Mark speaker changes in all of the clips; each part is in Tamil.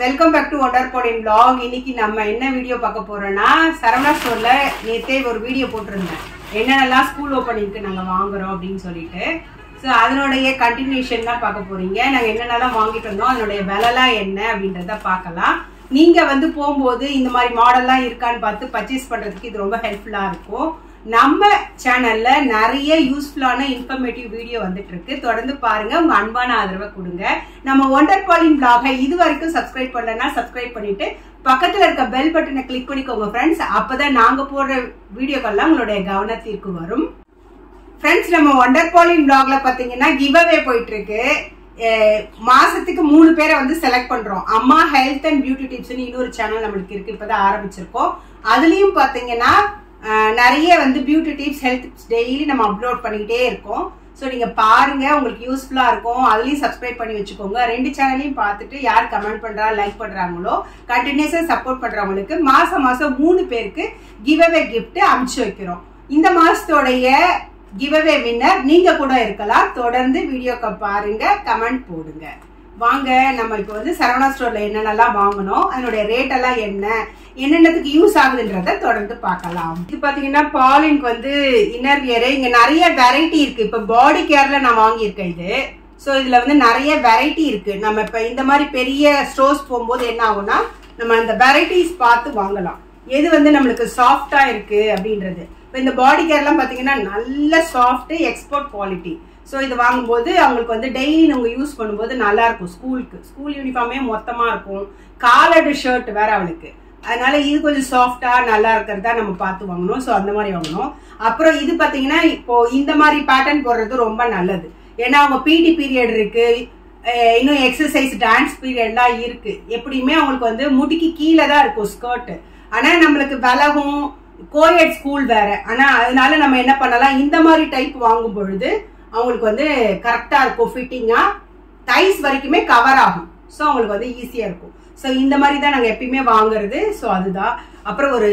Speaker 1: வெல்கம் பேக் டு ஒண்டர் போடின் vlog இன்னைக்கு நம்ம என்ன வீடியோ பார்க்க போறோம்னா சரவணா ஸ்டோர்ல நேத்தே ஒரு வீடியோ போட்டிருந்தேன் என்னென்னலாம் ஸ்கூல் ஓப்பனிங்க்கு நாங்க வாங்குறோம் அப்படின்னு சொல்லிட்டு ஸோ அதனுடைய கண்டினியூஷன் தான் பார்க்க போறீங்க நாங்க என்னென்னலாம் வாங்கிட்டு வந்தோம் அதனுடைய விலைலாம் என்ன அப்படின்றத பார்க்கலாம் நீங்க வந்து போகும்போது இந்த மாதிரி மாடல்லாம் இருக்கான்னு பார்த்து பர்ச்சேஸ் பண்றதுக்கு இது ரொம்ப ஹெல்ப்ஃபுல்லா இருக்கும் நம்ம சேனல்ல நிறைய யூஸ்ஃபுல்லான இன்ஃபர்மேட்டிவ் வீடியோ வந்துட்டு இருக்கு தொடர்ந்து பாருங்க உங்க அன்பான ஆதரவை கொடுங்க நம்ம ஒண்டர் பாலின் பிளாக இது வரைக்கும் சப்ஸ்கிரைப் பண்ணலன்னா சப்ஸ்கிரைப் பண்ணிட்டு பக்கத்துல இருக்க பெல் பட்டனை கிளிக் பண்ணிக்கோங்க ஃப்ரெண்ட்ஸ் அப்பதான் நாங்க போடுற வீடியோக்கெல்லாம் உங்களுடைய கவனத்திற்கு வரும் ஃப்ரெண்ட்ஸ் நம்ம ஒண்டர் பாலின் பிளாக்ல பாத்தீங்கன்னா கிவ் அவே போயிட்டு இருக்கு அஹ் மாசத்துக்கு மூணு பேரை வந்து செலக்ட் பண்றோம் அம்மா ஹெல்த் அண்ட் பியூட்டி டிப்ஸ்னு இன்னொரு சேனல் நம்மளுக்கு இருக்கு இப்பதான் ஆரம்பிச்சிருக்கோம் அதுலயும் பாத்தீங்கன்னா அஹ் நிறைய வந்து beauty tips health tips daily நம்ம அப்லோட் பண்ணிக்கிட்டே இருக்கோம் ஸோ நீங்க பாருங்க உங்களுக்கு யூஸ்ஃபுல்லா இருக்கும் அதுலயும் சப்ஸ்கிரைப் பண்ணி வச்சுக்கோங்க ரெண்டு சேனலையும் பார்த்துட்டு யார் கமெண்ட் பண்றா லைக் பண்றாங்களோ கண்டினியூஸா சப்போர்ட் பண்றவங்களுக்கு மாசம் மாசம் மூணு பேருக்கு கிவ் அவே கிஃப்ட் அனுப்பிச்சு வைக்கிறோம் இந்த மாசத்தோடைய கிவ்அவே வின்னர் நீங்க கூட இருக்கலாம் தொடர்ந்து வீடியோக்க பாருங்க கமெண்ட் போடுங்க வாங்க நம்ம இப்போ வந்து சரவணா ஸ்டோர்ல என்னென்னலாம் வாங்கணும் அதனுடைய ரேட் எல்லாம் என்ன என்னென்னத்துக்கு யூஸ் ஆகுதுன்றத தொடர்ந்து பார்க்கலாம் இது பாத்தீங்கன்னா பாலின்க்கு வந்து இன்னர் வியர் இங்க நிறைய வெரைட்டி இருக்கு இப்ப பாடி கேர்ல நான் வாங்கியிருக்கேன் இது ஸோ இதுல வந்து நிறைய வெரைட்டி இருக்கு நம்ம இப்ப இந்த மாதிரி பெரிய ஸ்டோர்ஸ் போகும்போது என்ன ஆகும்னா நம்ம அந்த வெரைட்டிஸ் பார்த்து வாங்கலாம் எது வந்து நம்மளுக்கு சாஃப்டா இருக்கு அப்படின்றது இப்போ இந்த பாடி கேர்லாம் பார்த்தீங்கன்னா நல்ல சாஃப்ட் எக்ஸ்போர்ட் குவாலிட்டி ஸோ இது வாங்கும்போது அவங்களுக்கு வந்து டெய்லி நம்ம யூஸ் பண்ணும்போது நல்லா இருக்கும் ஸ்கூலுக்கு ஸ்கூல் யூனிஃபார்மே மொத்தமாக இருக்கும் காலர்டு ஷர்ட் வேற அவளுக்கு அதனால இது கொஞ்சம் சாஃப்டா நல்லா இருக்கிறதா நம்ம பார்த்து வாங்கணும் ஸோ அந்த மாதிரி வாங்கணும் அப்புறம் இது பார்த்தீங்கன்னா இப்போ இந்த மாதிரி பேட்டர்ன் போடுறது ரொம்ப நல்லது ஏன்னா அவங்க பிடி பீரியட் இருக்கு அஹ் இன்னும் எக்ஸசைஸ் டான்ஸ் பீரியட்லாம் இருக்கு எப்படியுமே அவங்களுக்கு வந்து முட்டிக்கு கீழே தான் இருக்கும் ஸ்கர்ட் ஆனா நம்மளுக்கு விலகும் கோயட் ஸ்கூல் வேற ஆனா அதனால நம்ம என்ன பண்ணலாம் இந்த மாதிரி டைப் வாங்கும் பொழுது அவங்களுக்கு வந்து கரெக்டா இருக்கும் ஃபிட்டிங்கா டைஸ் வரைக்குமே கவர் ஆகும் ஸோ அவங்களுக்கு வந்து ஈஸியா இருக்கும் ஸோ இந்த மாதிரி தான் நாங்கள் எப்பயுமே வாங்குறது ஸோ அதுதான் அப்புறம் ஒரு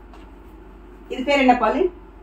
Speaker 1: இது பேர் என்ன பாலு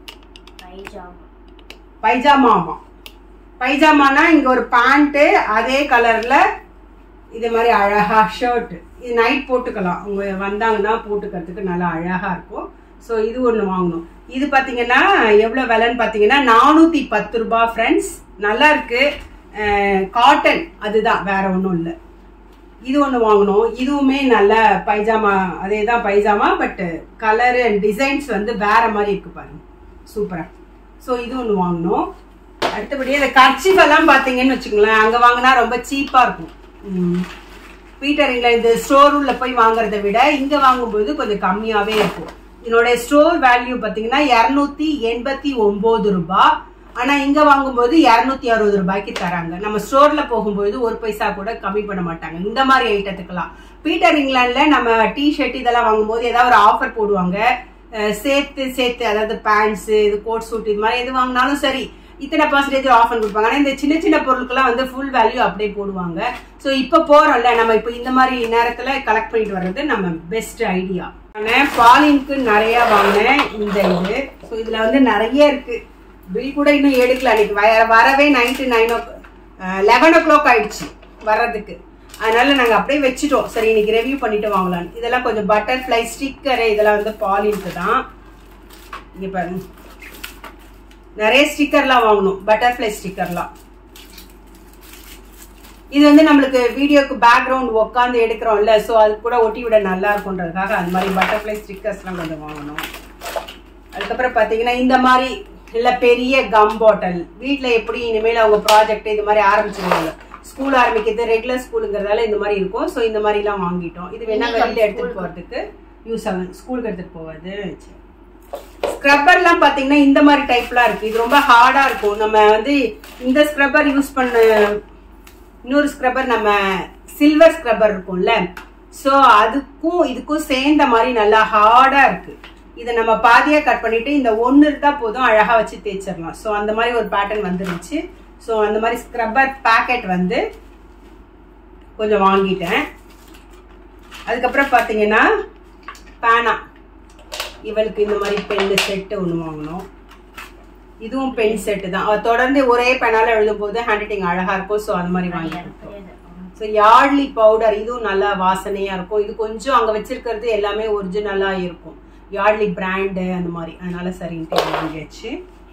Speaker 1: பைஜாமா ஆமா பைஜாமானா இங்க ஒரு பேண்ட்டு அதே கலர்ல இது மாதிரி அழகா ஷர்ட் இது நைட் போட்டுக்கலாம் அவங்க வந்தாங்கன்னா போட்டுக்கிறதுக்கு நல்லா அழகா இருக்கும் ஸோ இது ஒன்று வாங்கணும் இது பார்த்தீங்கன்னா எவ்வளோ விலைன்னு பார்த்தீங்கன்னா நானூற்றி பத்து ரூபாய் ஃப்ரெண்ட்ஸ் நல்லா இருக்கு காட்டன் அதுதான் வேற ஒன்றும் இல்லை இது ஒன்று வாங்கணும் இதுவுமே நல்ல பைஜாமா அதே தான் பைஜாமா பட் கலரு அண்ட் டிசைன்ஸ் வந்து வேற மாதிரி இருக்கு பாருங்க சூப்பரா ஸோ இது ஒன்று வாங்கணும் அடுத்தபடி இந்த கர்ச்சிஃப் எல்லாம் பார்த்தீங்கன்னு வச்சுக்கோங்களேன் அங்கே வாங்கினா ரொம்ப சீப்பாக இருக்கும் ம். பீட்டர் இங்கிலாந்து ஸ்டோர் உள்ள போய் வாங்குறதை விட இங்க வாங்கும்போது கொஞ்சம் கம்மியாவே இருக்கும் இதனுடைய ஸ்டோர் வேல்யூ பாத்தீங்கன்னா இருநூத்தி எண்பத்தி ஒன்பது ரூபாய் ஆனா இங்க வாங்கும்போது இருநூத்தி அறுபது ரூபாய்க்கு தராங்க நம்ம ஸ்டோர்ல போகும்போது ஒரு பைசா கூட கம்மி பண்ண மாட்டாங்க இந்த மாதிரி ஐட்டத்துக்கெல்லாம் பீட்டர் இங்கிலாந்துல நம்ம டி ஷர்ட் இதெல்லாம் வாங்கும்போது ஏதாவது ஒரு ஆஃபர் போடுவாங்க அஹ் சேர்த்து சேர்த்து அதாவது பேண்ட்ஸ் இது கோட் சூட் இது மாதிரி எது வாங்கினாலும் சரி இத்தனை பர்சன்டேஜ் ஆஃபர் கொடுப்பாங்க ஆனா இந்த சின்ன சின்ன பொருட்கள்லாம் வந்து ஃபுல் வேல்யூ அப்படியே போடுவாங்க ஸோ இப்போ போறோம்ல நம்ம இப்போ இந்த மாதிரி நேரத்துல கலெக்ட் பண்ணிட்டு வர்றது நம்ம பெஸ்ட் ஐடியா பாலின்க்கு நிறைய வாங்கினேன் இந்த இது ஸோ இதுல வந்து நிறைய இருக்கு பில் கூட இன்னும் எடுக்கல அன்னைக்கு வ- வரவே night nine o eleven o'clock ஆயிடுச்சு வர்றதுக்கு அதனால நாங்க அப்படியே வச்சுட்டோம் சரி இன்னைக்கு ரெவ்யூ பண்ணிட்டு வாங்கலாம் இதெல்லாம் கொஞ்சம் பட்டர்ஃப்ளை ஸ்டிக்கரு இதெல்லாம் வந்து பாலின்க்கு தான் இங்க பாருங்க நிறைய ஸ்டிக்கர்லாம் வாங்கணும் பட்டர்ஃப்ளை ஸ்டிக்கர்லாம் இது வந்து நம்மளுக்கு வீடியோக்கு பேக்ரவுண்ட் உட்காந்து எடுக்கிறோம்ல ஸோ அது கூட ஒட்டி விட நல்லா இருக்கும்ன்றதுக்காக அந்த மாதிரி பட்டர்ஃப்ளை ஸ்டிக்கர்ஸ்லாம் கொஞ்சம் வாங்கணும் அதுக்கப்புறம் பார்த்தீங்கன்னா இந்த மாதிரி இல்லை பெரிய கம் பாட்டில் வீட்டில் எப்படி இனிமேல் அவங்க ப்ராஜெக்ட் இது மாதிரி ஆரம்பிச்சிருவாங்க ஸ்கூல் ஆரம்பிக்கிறது ரெகுலர் ஸ்கூலுங்கிறதால இந்த மாதிரி இருக்கும் ஸோ இந்த மாதிரிலாம் வாங்கிட்டோம் இது வேணா வெளியில் எடுத்துகிட்டு போகிறதுக்கு யூஸ் ஆகும் ஸ்கூலுக்கு எடுத்துகிட்டு போவது சரி ஸ்க்ரப்பர்லாம் பார்த்தீங்கன்னா இந்த மாதிரி டைப்லாம் இருக்கு இது ரொம்ப ஹார்டா இருக்கும் நம்ம வந்து இந்த ஸ்க்ரப்பர் யூஸ் பண்ண இன்னொரு ஸ்க்ரப்பர் நம்ம சில்வர் ஸ்க்ரப்பர் இருக்கும்ல ஸோ அதுக்கும் இதுக்கும் சேர்ந்த மாதிரி நல்லா ஹார்டா இருக்கு இதை நம்ம பாதியா கட் பண்ணிட்டு இந்த ஒன்று இருந்தா போதும் அழகா வச்சு தேய்ச்சிடலாம் ஸோ அந்த மாதிரி ஒரு பேட்டர்ன் வந்துருச்சு ஸோ அந்த மாதிரி ஸ்க்ரப்பர் பேக்கெட் வந்து கொஞ்சம் வாங்கிட்டேன் அதுக்கப்புறம் பார்த்தீங்கன்னா பேனா இவளுக்கு இந்த மாதிரி பென் செட்டு ஒன்று வாங்கினோம் இதுவும் பென் செட்டு தான் அவ தொடர்ந்து ஒரே பெனால எழுதும் போது ஹேண்ட் ரைட்டிங் அழகா இருக்கும் ஸோ அந்த மாதிரி வாங்கிட்டோம் ஸோ யாழ்லி பவுடர் இதுவும் நல்லா வாசனையா இருக்கும் இது கொஞ்சம் அங்க வச்சிருக்கிறது எல்லாமே ஒரிஜினலா இருக்கும் யாழ்லி பிராண்டு அந்த மாதிரி அதனால சரின்ட்டு இதை வாங்கியாச்சு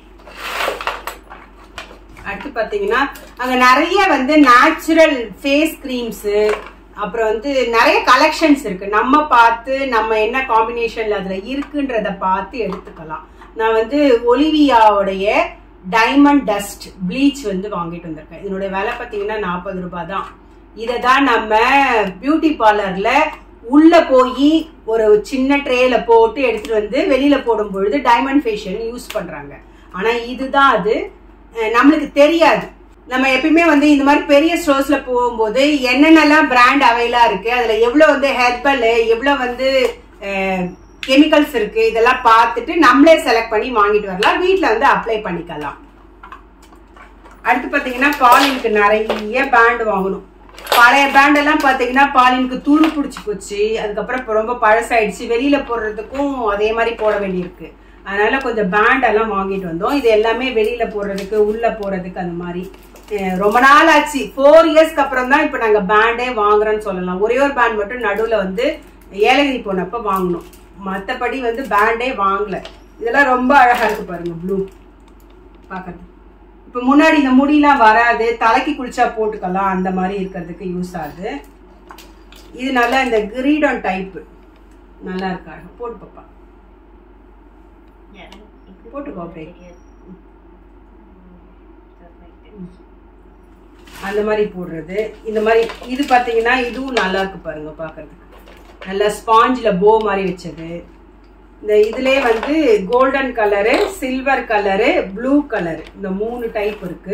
Speaker 1: அடுத்து பாத்தீங்கன்னா அங்க நிறைய வந்து நேச்சுரல் ஃபேஸ் கிரீம்ஸ் அப்புறம் வந்து நிறைய கலெக்ஷன்ஸ் இருக்கு நம்ம பார்த்து நம்ம என்ன காம்பினேஷன்ல அதுல இருக்குன்றத பார்த்து எடுத்துக்கலாம் நான் வந்து ஒலிவியாவுடைய டைமண்ட் டஸ்ட் ப்ளீச் வந்து வாங்கிட்டு வந்திருக்கேன் இதனுடைய விலை பார்த்தீங்கன்னா நாற்பது ரூபாய் தான் இதை தான் நம்ம பியூட்டி பார்லர்ல உள்ள போய் ஒரு சின்ன ட்ரேல போட்டு எடுத்துட்டு வந்து வெளியில போடும் பொழுது டைமண்ட் ஃபேஷியல் யூஸ் பண்றாங்க ஆனா இதுதான் அது அஹ் நம்மளுக்கு தெரியாது நம்ம எப்பயுமே வந்து இந்த மாதிரி பெரிய ஸ்டோர்ஸ்ல போகும்போது என்னென்னலாம் பிராண்ட் அவைலா இருக்கு அதுல எவ்வளவு வந்து ஹெர்பல் எவ்வளவு வந்து கெமிக்கல்ஸ் இருக்கு இதெல்லாம் பார்த்துட்டு நம்மளே செலக்ட் பண்ணி வாங்கிட்டு வரலாம் வீட்ல வந்து அப்ளை பண்ணிக்கலாம் அடுத்து பாத்தீங்கன்னா பாலினுக்கு நிறைய பேண்ட் வாங்கணும் பழைய பேண்ட் எல்லாம் பாத்தீங்கன்னா பாலினுக்கு துரு பிடிச்சி போச்சு அதுக்கப்புறம் இப்ப ரொம்ப பழசாயிடுச்சு வெளியில போடுறதுக்கும் அதே மாதிரி போட வேண்டியிருக்கு அதனால கொஞ்சம் பேண்ட் எல்லாம் வாங்கிட்டு வந்தோம் இது எல்லாமே வெளியில போடுறதுக்கு உள்ள போறதுக்கு அந்த மாதிரி அஹ் ரொம்ப நாள் ஆச்சு ஃபோர் இயர்ஸ்க்கு அப்புறம் தான் இப்ப நாங்க பேண்டே வாங்குறோம்னு சொல்லலாம் ஒரே ஒரு பேண்ட் மட்டும் நடுவுல வந்து ஏலகிரி போனப்ப வாங்கினோம் மத்தபடி வந்து பேண்டே வாங்கல இதெல்லாம் ரொம்ப அழகா இருக்கு பாருங்க ப்ளூ பார்க்கறது இப்போ முன்னாடி இந்த முடியெல்லாம் வராது தலைக்கு குளிச்சா போட்டுக்கலாம் அந்த மாதிரி இருக்கிறதுக்கு யூஸ் ஆகுது இது நல்லா இந்த கிரீடம் டைப் நல்லா இருக்கா போட்டு பாப்பா போட்டுக்கோ அப்படியே. அந்த மாதிரி போடுறது இந்த மாதிரி இது பார்த்தீங்கன்னா இதுவும் நல்லா இருக்கு பாருங்க பார்க்கறதுக்கு நல்லா ஸ்பாஞ்சில் போ மாதிரி வச்சது இந்த இதுலயே வந்து golden colour silver colour blue colour இந்த மூணு டைப் இருக்கு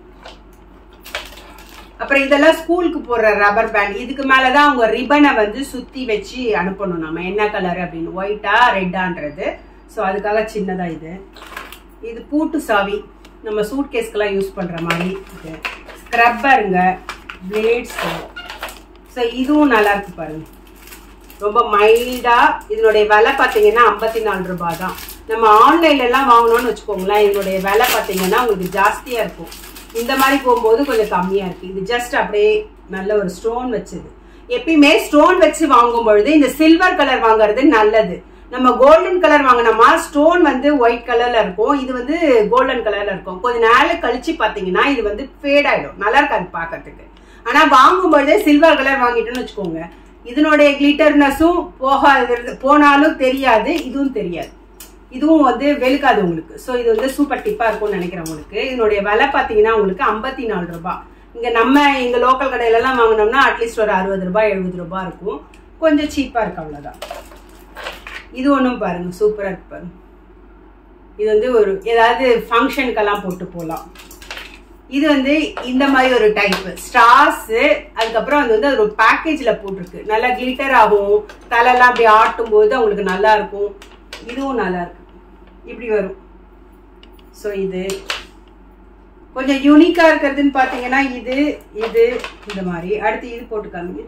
Speaker 1: அப்புறம் இதெல்லாம் ஸ்கூலுக்கு போடுற ரப்பர் பேண்ட் இதுக்கு மேலதான் அவங்க ரிப்பனை வந்து சுத்தி வச்சு அனுப்பணும் நம்ம என்ன கலர் அப்படின்னு ஒயிட்டா ரெட்டான்றது ஸோ அதுக்காக சின்னதா இது இது பூட்டு சாவி நம்ம சூட் கேஸ்க்கெல்லாம் யூஸ் பண்ற மாதிரி இது ஸ்க்ரப்பருங்க பிளேட்ஸ் ஸோ இதுவும் நல்லா இருக்கு பாருங்க ரொம்ப மைல்டா இதனுடைய விலை பார்த்தீங்கன்னா ஐம்பத்தி நாலு ரூபாய் தான் நம்ம ஆன்லைன்ல எல்லாம் வாங்கணும்னு வச்சுக்கோங்களேன் இதனுடைய விலை பார்த்தீங்கன்னா உங்களுக்கு ஜாஸ்தியா இருக்கும் இந்த மாதிரி போகும்போது கொஞ்சம் கம்மியா இருக்கு இது ஜஸ்ட் அப்படியே நல்ல ஒரு ஸ்டோன் வச்சது எப்பயுமே ஸ்டோன் வச்சு வாங்கும் பொழுது இந்த சில்வர் கலர் வாங்குறது நல்லது நம்ம கோல்டன் கலர் வாங்கினோமா ஸ்டோன் வந்து ஒயிட் கலர்ல இருக்கும் இது வந்து கோல்டன் கலர்ல இருக்கும் கொஞ்ச நாள் கழிச்சு பாத்தீங்கன்னா இது வந்து ஃபேட் ஆயிடும் நல்லா இருக்காது பார்க்கிறதுக்கு ஆனா வாங்கும் பொழுதே சில்வர் கலர் வாங்கிட்டோம்னு வச்சுக்கோங்க இதனுடைய கிளிட்டர்னஸும் போகாது போனாலும் தெரியாது இதுவும் தெரியாது இதுவும் வந்து வெளுக்காது உங்களுக்கு ஸோ இது வந்து சூப்பர் டிப்பா இருக்கும்னு நினைக்கிறேன் உங்களுக்கு இதனுடைய விலை பார்த்தீங்கன்னா உங்களுக்கு ஐம்பத்தி நாலு ரூபாய் இங்க நம்ம எங்க லோக்கல் கடையில எல்லாம் வாங்கினோம்னா அட்லீஸ்ட் ஒரு அறுபது ரூபாய் எழுபது ரூபாய் இருக்கும் கொஞ்சம் சீப்பா இருக்கு அவ்வளவுதான் இது ஒன்றும் பாருங்க சூப்பரா இருக்கு பாருங்க இது வந்து ஒரு ஏதாவது ஃபங்க்ஷனுக்கெல்லாம் போட்டு போகலாம் இது வந்து இந்த மாதிரி ஒரு டைப் ஸ்டார்ஸ் அதுக்கப்புறம் அது வந்து அது ஒரு பேக்கேஜ்ல போட்டிருக்கு நல்லா கிளிட்டர் ஆகும் தலைலாம் அப்படி ஆட்டும் போது அவங்களுக்கு நல்லா இருக்கும் இதுவும் நல்லா இருக்கு இப்படி வரும் ஸோ இது கொஞ்சம் யூனிக்கா இருக்கிறதுன்னு பாத்தீங்கன்னா இது இது இந்த மாதிரி அடுத்து இது போட்டுக்காங்க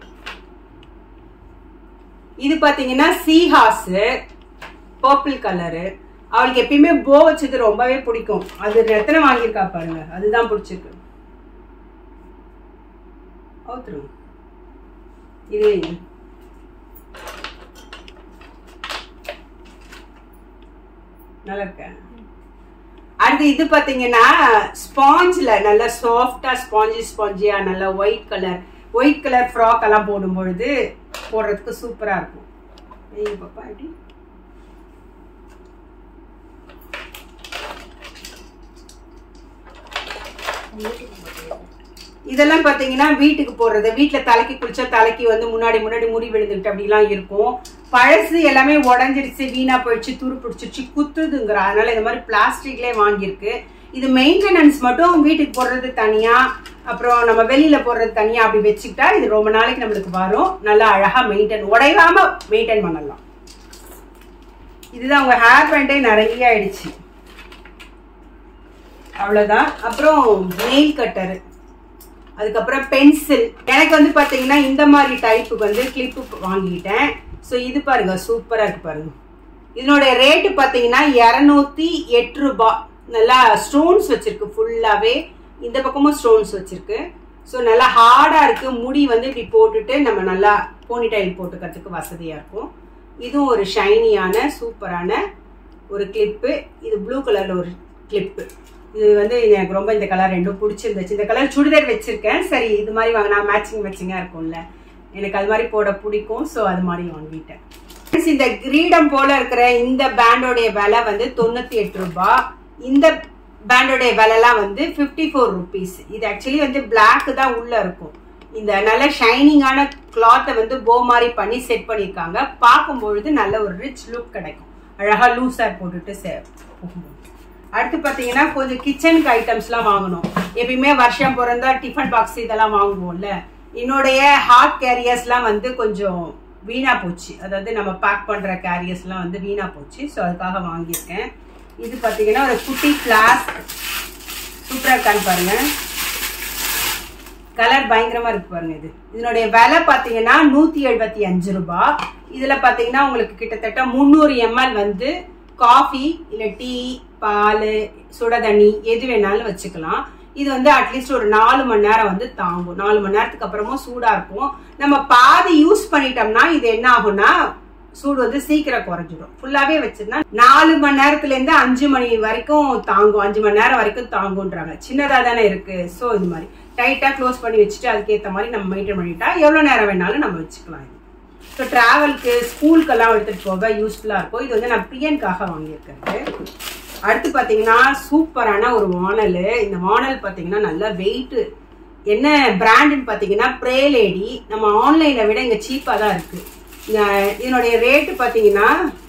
Speaker 1: இது பாத்தீங்கன்னா சீஹாஸ் பர்பிள் கலரு அவளுக்கு எப்பயுமே போ வச்சது ரொம்பவே பிடிக்கும் அது எத்தனை வாங்கியிருக்கா பாருங்க அதுதான் பிடிச்சிருக்கு அவுத்துருங்க இதே இது. நல்லா இருக்க அடுத்து இது பாத்தீங்கன்னா ஸ்பாஞ்சில் நல்லா சாஃப்டா ஸ்பாஞ்சி ஸ்பாஞ்சியா நல்லா white colour white colour frock எல்லாம் போடும் பொழுது போடுறதுக்கு சூப்பரா இருக்கும் ஐயோ பாப்பா எப்படி இதெல்லாம் பாத்தீங்கன்னா வீட்டுக்கு போடுறது வீட்டுல தலைக்கு குளிச்சா தலைக்கு வந்து முன்னாடி முன்னாடி முடி விழுந்துட்டு அப்படிலாம் இருக்கும் பழசு எல்லாமே உடஞ்சிருச்சு வீணா போயிடுச்சு துரு பிடிச்சிருச்சு குத்துதுங்கிற அதனால இந்த மாதிரி பிளாஸ்டிக்லேயே வாங்கியிருக்கு இது மெயின்டெனன்ஸ் மட்டும் வீட்டுக்கு போடுறது தனியா அப்புறம் நம்ம வெளியில போடுறது தனியா அப்படி வச்சுக்கிட்டா இது ரொம்ப நாளைக்கு நம்மளுக்கு வரும் நல்லா அழகா மெயின்டைன் உடையாம மெயின்டைன் பண்ணலாம் இதுதான் உங்க ஹேர் பேண்டே நிறைய ஆயிடுச்சு அவ்வளவுதான் அப்புறம் நெயில் கட்டரு அதுக்கப்புறம் பென்சில் எனக்கு வந்து பாத்தீங்கன்னா இந்த மாதிரி டைப்புக்கு வந்து கிளிப்பு வாங்கிட்டேன் ஸோ இது பாருங்க சூப்பரா இருக்கு பாருங்க இதனுடைய ரேட்டு பாத்தீங்கன்னா இரநூத்தி எட்டு ரூபாய் நல்லா ஸ்டோன்ஸ் வச்சிருக்கு ஃபுல்லாவே இந்த பக்கமும் ஸ்டோன்ஸ் வச்சிருக்கு ஸோ நல்லா ஹார்டா இருக்கு முடி வந்து இப்படி போட்டுட்டு நம்ம நல்லா போனிடைல் போட்டுக்கிறதுக்கு வசதியா இருக்கும் இதுவும் ஒரு ஷைனியான சூப்பரான ஒரு கிளிப்பு இது ப்ளூ கலர்ல ஒரு கிளிப்பு இது வந்து எனக்கு ரொம்ப இந்த கலர் ரெண்டும் பிடிச்சிருந்துச்சு இந்த கலர் சுடிதார் வச்சிருக்கேன் சரி இது மாதிரி வாங்கினா மேட்சிங் மேட்சிங்கா இருக்கும்ல எனக்கு அது மாதிரி போட பிடிக்கும் ஸோ அது மாதிரி வாங்கிட்டேன் Friends, இந்த கிரீடம் போல இருக்கிற இந்த பேண்டோடைய விலை வந்து தொண்ணூத்தி எட்டு ரூபாய் இந்த பேண்டோடைய விலைலாம் வந்து ஃபிஃப்டி ஃபோர் ருபீஸ் இது ஆக்சுவலி வந்து Black தான் உள்ள இருக்கும் இந்த நல்ல ஷைனிங்கான கிளாத்தை வந்து போ மாதிரி பண்ணி செட் பண்ணியிருக்காங்க பார்க்கும்பொழுது நல்ல ஒரு ரிச் லுக் கிடைக்கும் அழகா லூஸா போட்டுட்டு சே- போகும்போது அடுத்து பாத்தீங்கன்னா கொஞ்சம் கிச்சனுக்கு ஐட்டம்ஸ்லாம் வாங்கணும் எப்பயுமே வருஷம் பிறந்தா டிஃபன் பாக்ஸ் இதெல்லாம் வாங்குவோம்ல என்னுடைய ஹாட் கேரியர்ஸ்லாம் வந்து கொஞ்சம் வீணா போச்சு அதாவது நம்ம பேக் பண்ற கேரியர்ஸ்லாம் வந்து வீணா போச்சு ஸோ அதுக்காக வாங்கியிருக்கேன் இது பாத்தீங்கன்னா ஒரு குட்டி ஃபிளாஸ்க் சூப்பரா இருக்கான்னு பாருங்க கலர் பயங்கரமா இருக்கு பாருங்க இது இதனுடைய விலை பாத்தீங்கன்னா நூத்தி எழுபத்தி அஞ்சு ரூபாய் இதுல பாத்தீங்கன்னா உங்களுக்கு கிட்டத்தட்ட முந்நூறு எம்எல் வந்து காஃபி இல்ல டீ பால் சுட தண்ணி எது வேணாலும் வச்சுக்கலாம் இது வந்து அட்லீஸ்ட் ஒரு நாலு மணி நேரம் வந்து தாங்கும் நாலு மணி நேரத்துக்கு அப்புறமும் சூடா இருக்கும் நம்ம பாதி யூஸ் பண்ணிட்டோம்னா இது என்ன ஆகும்னா சூடு வந்து சீக்கிரம் குறைஞ்சிடும் ஃபுல்லாவே வச்சிருந்தா நாலு மணி நேரத்துல இருந்து அஞ்சு மணி வரைக்கும் தாங்கும் அஞ்சு மணி நேரம் வரைக்கும் தாங்கும்ன்றாங்க சின்னதா தானே இருக்கு சோ இது மாதிரி டைட்டா க்ளோஸ் பண்ணி வச்சுட்டு அதுக்கேத்த மாதிரி நம்ம மெயின்டைன் பண்ணிட்டா எவ்வளவு நேரம் வேணாலும் நம்ம வச்சுக்கலாம் இது ஸோ டிராவல்க்கு ஸ்கூலுக்கெல்லாம் எடுத்துட்டு போக யூஸ்ஃபுல்லா இருக்கும் இது வந்து நான் பிரியனுக்காக வாங்கியிருக்கிறது அடுத்து பாத்தீங்கன்னா சூப்பரான ஒரு வானல் இந்த வானல் பாத்தீங்கன்னா நல்லா வெயிட் என்ன பிராண்டுன்னு பாத்தீங்கன்னா ப்ரே லேடி நம்ம ஆன்லைனை விட இங்க சீப்பா தான் இருக்கு இந்த- இதனுடைய ரேட்டு பாத்தீங்கன்னா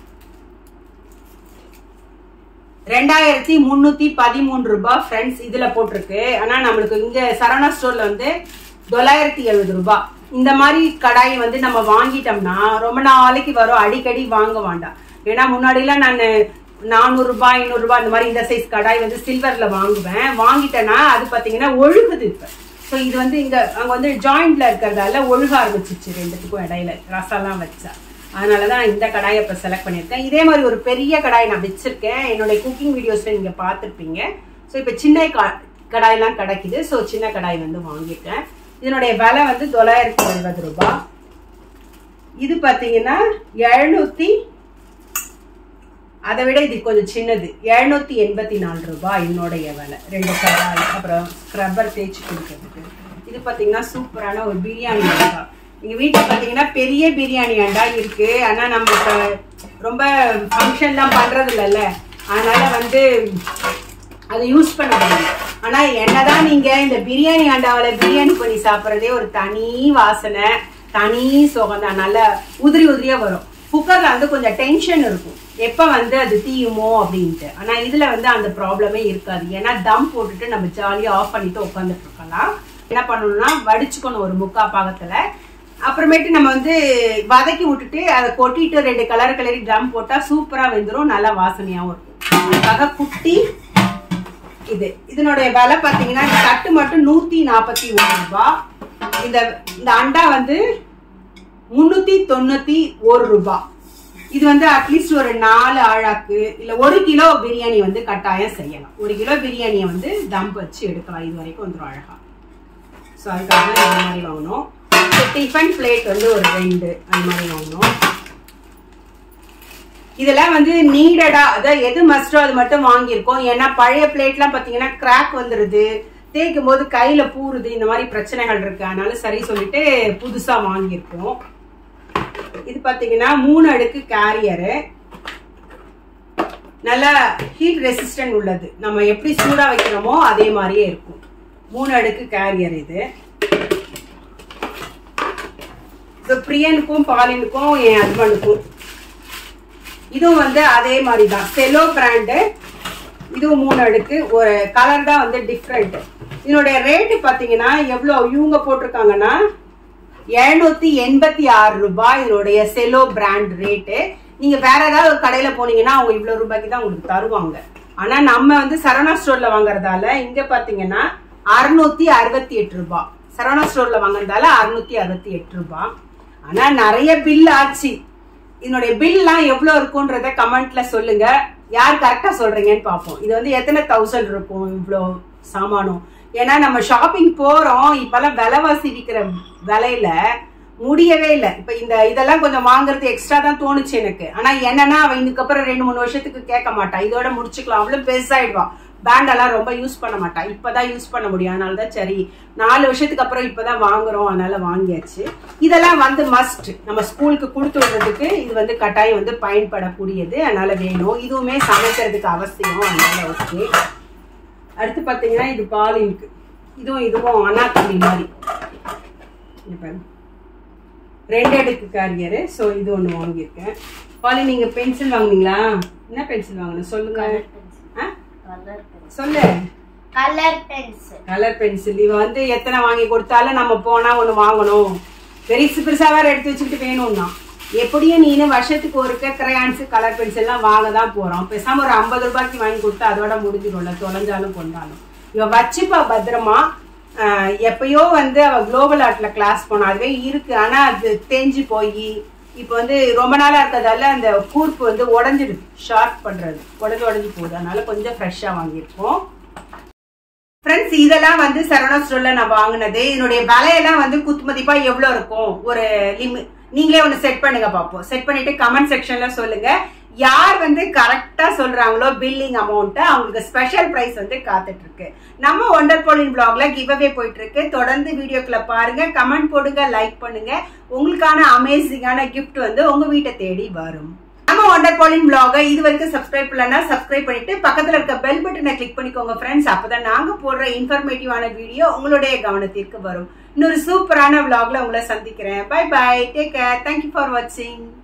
Speaker 1: ரெண்டாயிரத்தி முன்னூத்தி பதிமூணு ரூபாய் ஃப்ரெண்ட்ஸ் இதுல போட்டிருக்கு ஆனா நம்மளுக்கு இங்க சரவணா ஸ்டோர்ல வந்து தொள்ளாயிரத்தி எழுபது ரூபாய் இந்த மாதிரி கடாய் வந்து நம்ம வாங்கிட்டோம்னா ரொம்ப நாளைக்கு வரும் அடிக்கடி வாங்க வேண்டாம் ஏன்னா முன்னாடிலாம் நான் நானூறு ரூபாய் ஐநூறு ரூபாய் இந்த மாதிரி இந்த சைஸ் கடாய் வந்து சில்வர்ல வாங்குவேன் வாங்கிட்டேன்னா அது பாத்தீங்கன்னா ஒழுகுது இப்ப ஸோ இது வந்து இங்க அங்க வந்து ஜாயிண்ட்ல இருக்கிறதால ஒழுக ஆரம்பிச்சிச்சு ரெண்டுத்துக்கும் இடையில ரசம்லாம் வச்சா அதனால தான் நான் இந்த கடாயை இப்போ செலக்ட் பண்ணியிருக்கேன் இதே மாதிரி ஒரு பெரிய கடாய் நான் வச்சிருக்கேன் என்னுடைய குக்கிங் வீடியோஸ்ல நீங்க பார்த்துருப்பீங்க ஸோ இப்போ சின்ன க- கடாயெல்லாம் கிடைக்குது ஸோ சின்ன கடாய் வந்து வாங்கிட்டேன் இதனுடைய விலை வந்து தொள்ளாயிரத்தி எழுபது ரூபாய் இது பார்த்தீங்கன்னா எழுநூத்தி அதை விட இது கொஞ்சம் சின்னது எழுநூத்தி எண்பத்தி நாலு ரூபாய் என்னுடைய விலை ரெண்டு கடாய் அப்புறம் ஸ்க்ரப்பர் தேய்ச்சி கொடுக்கறதுக்கு இது பார்த்தீங்கன்னா சூப்பரான ஒரு பிரியாணி அண்டா எங்க வீட்டில் பார்த்தீங்கன்னா பெரிய பிரியாணி அண்டா இருக்கு ஆனா நம்ம இப்ப ரொம்ப ஃபங்க்ஷன்லாம் பண்றது இல்லைல்ல அதனால வந்து அதை யூஸ் பண்ண முடியும் ஆனா என்னதான் நீங்க இந்த பிரியாணி அண்டாவில பிரியாணி பண்ணி சாப்பிட்றதே ஒரு தனி வாசனை தனி சுகம் தான் நல்லா உதிரி உதிரியா வரும் குக்கர்ல வந்து கொஞ்சம் டென்ஷன் இருக்கும் எப்ப வந்து அது தீயுமோ அப்படின்ட்டு ஆனா இதுல வந்து அந்த ப்ராப்ளமே இருக்காது ஏன்னா தம் போட்டுட்டு நம்ம ஜாலியா ஆஃப் பண்ணிட்டு உட்காந்துட்டு இருக்கலாம் என்ன பண்ணணும்னா வடிச்சுக்கணும் ஒரு முக்கா பாகத்துல அப்புறமேட்டு நம்ம வந்து வதக்கி விட்டுட்டு அதை கொட்டிட்டு ரெண்டு கலர் கலரி ட்ரம் போட்டா சூப்பரா வெந்துரும் நல்லா வாசனையாவும் இருக்கும் அதுக்காக குட்டி இது இதனுடைய விலை பாத்தீங்கன்னா இந்த தட்டு மட்டும் நூத்தி நாற்பத்தி ஒரு ரூபாய் இந்த இந்த அண்டா வந்து முன்னூத்தி தொண்ணூத்தி ஒரு ரூபாய் இது வந்து அட்லீஸ்ட் ஒரு நாலு ஆழாக்கு இல்ல ஒரு கிலோ பிரியாணி வந்து கட்டாயம் செய்யலாம் ஒரு கிலோ பிரியாணியை வந்து தம் வச்சு எடுக்கலாம் இது வரைக்கும் வந்துடும் அழகா ஸோ அதுக்காக இந்த மாதிரி வாங்கணும் டிஃபன் பிளேட் வந்து ஒரு ரெண்டு அந்த மாதிரி வாங்கணும் இதெல்லாம் வந்து நீடடா அதாவது எது மஸ்டோ அது மட்டும் வாங்கியிருக்கோம் ஏன்னா பழைய பிளேட்லாம் பார்த்தீங்கன்னா கிராக் வந்துருது தேய்க்கும் போது கையில பூருது இந்த மாதிரி பிரச்சனைகள் இருக்கு அதனால சரி சொல்லிட்டு புதுசா வாங்கியிருக்கோம் இது பாத்தீங்கன்னா மூணு அடுக்கு கேரியரு நல்லா ஹீட் ரெசிஸ்டன்ட் உள்ளது நம்ம எப்படி சூடா வைக்கிறோமோ அதே மாதிரியே இருக்கும் மூணு அடுக்கு கேரியர் இது இது பிரியனுக்கும் பாலினுக்கும் என் ஹஸ்பண்டுக்கும் இதுவும் வந்து அதே மாதிரி தான் செலோ பிராண்டு இதுவும் மூணு அடுக்கு ஒரு கலர் தான் வந்து டிஃப்ரெண்ட் இதனுடைய ரேட்டு பார்த்தீங்கன்னா எவ்வளோ இவங்க போட்டிருக்காங்கன்னா எழுநூத்தி எண்பத்தி ஆறு ரூபாய் இதனுடைய செலோ பிராண்ட் ரேட்டு நீங்க வேற ஏதாவது ஒரு கடையில போனீங்கன்னா அவங்க இவ்வளவு ரூபாய்க்கு தான் உங்களுக்கு தருவாங்க ஆனா நம்ம வந்து சரவணா ஸ்டோர்ல வாங்குறதால இங்க பாத்தீங்கன்னா அறுநூத்தி அறுபத்தி எட்டு ரூபாய் சரவணா ஸ்டோர்ல வாங்குறதால அறுநூத்தி அறுபத்தி எட்டு ரூபாய் ஆனா நிறைய பில் ஆச்சு இதனுடைய பில்லாம் எவ்வளவு இருக்கும்ன்றத கமெண்ட்ல சொல்லுங்க யார் கரெக்டா சொல்றீங்கன்னு பார்ப்போம் இது வந்து எத்தனை தௌசண்ட் இருக்கும் இவ்வளோ சாமானம் ஏன்னா நம்ம ஷாப்பிங் போறோம் இப்பெல்லாம் விலைவாசி விற்கிற விலையில முடியவே இல்லை இப்ப இந்த இதெல்லாம் கொஞ்சம் வாங்குறது எக்ஸ்ட்ரா தான் தோணுச்சு எனக்கு ஆனா என்னன்னா அவன் இதுக்கப்புறம் ரெண்டு மூணு வருஷத்துக்கு கேட்க மாட்டான் இதோட முடிச்சுக்கலாம் அவ்வளவு பெருசாயிடுவான் பேண்ட் எல்லாம் ரொம்ப யூஸ் பண்ண மாட்டான் இப்பதான் யூஸ் பண்ண முடியும் அதனால தான் சரி நாலு வருஷத்துக்கு அப்புறம் இப்பதான் வாங்குறோம் அதனால வாங்கியாச்சு இதெல்லாம் வந்து மஸ்ட் நம்ம ஸ்கூலுக்கு கொடுத்து விடுறதுக்கு இது வந்து கட்டாயம் வந்து பயன்படக்கூடியது அதனால வேணும் இதுவுமே சமைக்கிறதுக்கு அவசியம் அதனால ஓகே அடுத்து பாத்தீங்கன்னா இது பாலிங்க்கு இதுவும் இதுவும் அனாத்தம்பி மாதிரி இங்க பாருங்க. ரெண்டு அடுக்கு கேரியரு ஸோ இது ஒன்று வாங்கியிருக்கேன் பாலி நீங்க பென்சில் வாங்குனீங்களா என்ன பென்சில் வாங்கணும் சொல்லுங்க ஆ?
Speaker 2: கலர் பென்சில்
Speaker 1: சொல்லு
Speaker 2: கலர் பென்சில்
Speaker 1: கலர் பென்சில் இவ வந்து எத்தனை வாங்கி கொடுத்தாலும் நம்ம போனா ஒன்று வாங்கணும் பெருசு பெருசா வேற எடுத்து வச்சுக்கிட்டு வேணும்னா எப்படியும் நீனு வருஷத்துக்கு ஒருக்க கிரையான்ஸ் கலர் பென்சில்லாம் வாங்க தான் போறோம் பேசாம ஒரு ஐம்பது ரூபாய்க்கு வாங்கி கொடுத்தா அதோட முடிஞ்சிடும்ல தொலைஞ்சாலும் கொண்டாலும் இவ வச்சுப்பா பத்திரமா ஆஹ் எப்பயோ வந்து அவ குளோபல் ஆர்ட்ல கிளாஸ் போனா அதுவே இருக்கு ஆனா அது தேஞ்சு போய் இப்போ வந்து ரொம்ப நாளா இருக்கிறதால அந்த கூர்ப்பு வந்து உடஞ்சிடுது ஷார்ப் பண்றது உடஞ்சு உடஞ்சு போகுது அதனால கொஞ்சம் ஃப்ரெஷ்ஷா வாங்கியிருக்கோம் ஃப்ரெண்ட்ஸ் இதெல்லாம் வந்து சரவணா ஸ்டோர்ல நான் வாங்கினது இதனுடைய விலையெல்லாம் வந்து குத்து மதிப்பா எவ்வளவு இருக்கும் ஒரு லிமி நீங்களே ஒன்று செட் பண்ணுங்க பார்ப்போம் செட் பண்ணிட்டு கமெண்ட் செக்ஷன்ல சொல்லுங்க யார் வந்து கரெக்டா சொல்றாங்களோ பில்லிங் அமௌண்ட்டை அவங்களுக்கு ஸ்பெஷல் பிரைஸ் வந்து காத்துட்டு இருக்கு நம்ம ஒண்டர் போலின் பிளாக்ல கிவ் அவே போயிட்டு இருக்கு தொடர்ந்து வீடியோக்களை பாருங்க கமெண்ட் போடுங்க லைக் பண்ணுங்க உங்களுக்கான அமேசிங்கான gift வந்து உங்க வீட்டை தேடி வரும் நம்ம ஒண்டர் பாலின் பிளாக இது வரைக்கும் சப்ஸ்கிரைப் பண்ணலன்னா சப்ஸ்கிரைப் பண்ணிட்டு பக்கத்துல இருக்க பெல் பட்டனை கிளிக் பண்ணிக்கோங்க ஃப்ரெண்ட்ஸ் அப்பதான் நாங்க போடுற இன்ஃபர்மேட்டிவான வீடியோ உங்களுடைய கவனத்திற்கு வரும் இன்னொரு சூப்பரான vlogல உங்களை சந்திக்கிறேன் bye bye take care thank you for வாட்சிங்